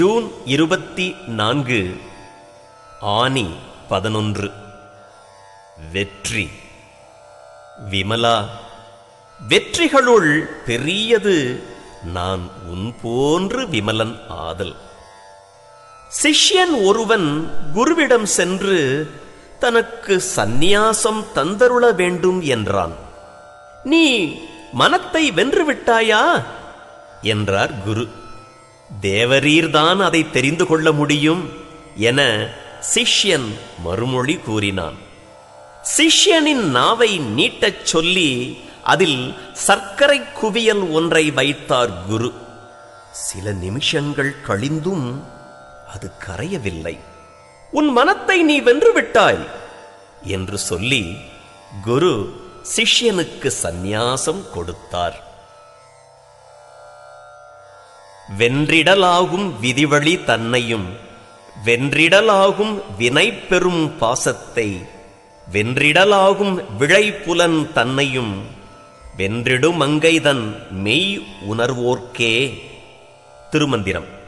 June இருபத்தி நான்கு ஆனி பதினொன்று வெற்றி விமலா வெற்றிகளுள் பெரியது நான் உன் போன்று விமலன் ஆதல் சிஷ்யன் ஒருவன் குருவிடம் சென்று தனக்கு சந்நியாசம் தந்தருள வேண்டும் என்றான் நீ மனத்தை வென்று விட்டாயா என்றார் குரு தேவரீர்தான் அதை தெரிந்து கொள்ள முடியும் என சிஷ்யன் மறுமொழி கூறினான் சிஷ்யனின் நாவை நீட்டச் சொல்லி அதில் சர்க்கரை குவியல் ஒன்றை வைத்தார் குரு சில நிமிஷங்கள் கழிந்தும் அது கரையவில்லை உன் மனத்தை நீ வென்று விட்டாய் என்று சொல்லி குரு சிஷ்யனுக்கு சந்நியாசம் கொடுத்தார் வென்றிடலாகும் விதிவழி தன்னையும் வென்றிடலாகும் வினை பெறும் பாசத்தை வென்றிடலாகும் விளைப்புலன் தன்னையும் வென்றிடும் மங்கைதன் மெய் உணர்வோர்க்கே திருமந்திரம்